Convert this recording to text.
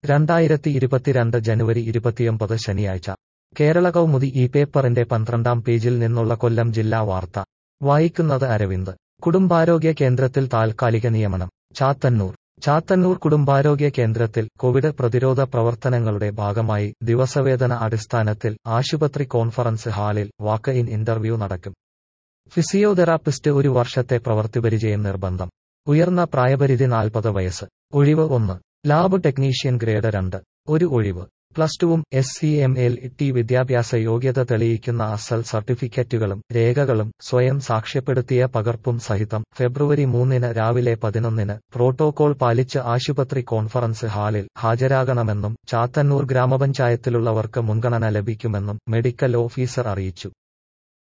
രണ്ടായിരത്തി ഇരുപത്തിരണ്ട് ജനുവരി ഇരുപത്തിയൊമ്പത് ശനിയാഴ്ച കേരള കൗമുദി ഈ പേപ്പറിന്റെ പന്ത്രണ്ടാം പേജിൽ നിന്നുള്ള കൊല്ലം ജില്ലാ വാർത്ത വായിക്കുന്നത് അരവിന്ദ് കുടുംബാരോഗ്യ കേന്ദ്രത്തിൽ താൽക്കാലിക നിയമനം ചാത്തന്നൂർ ചാത്തന്നൂർ കുടുംബാരോഗ്യ കേന്ദ്രത്തിൽ കോവിഡ് പ്രതിരോധ പ്രവർത്തനങ്ങളുടെ ഭാഗമായി ദിവസവേതന അടിസ്ഥാനത്തിൽ ആശുപത്രി കോൺഫറൻസ് ഹാളിൽ വാക്ക് ഇൻ ഇന്റർവ്യൂ നടക്കും ഫിസിയോതെറാപ്പിസ്റ്റ് ഒരു വർഷത്തെ പ്രവൃത്തിപരിചയം നിർബന്ധം ഉയർന്ന പ്രായപരിധി നാൽപ്പത് വയസ്സ് ഒഴിവ് ഒന്ന് ലാബ് ടെക്നീഷ്യൻ ഗ്രേഡ് രണ്ട് ഒരു ഒഴിവ് പ്ലസ് ടുവും S C M L T വിദ്യാഭ്യാസ യോഗ്യത തെളിയിക്കുന്ന അസൽ സർട്ടിഫിക്കറ്റുകളും രേഖകളും സ്വയം സാക്ഷ്യപ്പെടുത്തിയ പകർപ്പും സഹിതം ഫെബ്രുവരി മൂന്നിന് രാവിലെ പതിനൊന്നിന് പ്രോട്ടോകോൾ പാലിച്ച് ആശുപത്രി കോൺഫറൻസ് ഹാളിൽ ഹാജരാകണമെന്നും ചാത്തന്നൂർ ഗ്രാമപഞ്ചായത്തിലുള്ളവർക്ക് മുൻഗണന ലഭിക്കുമെന്നും മെഡിക്കൽ ഓഫീസർ അറിയിച്ചു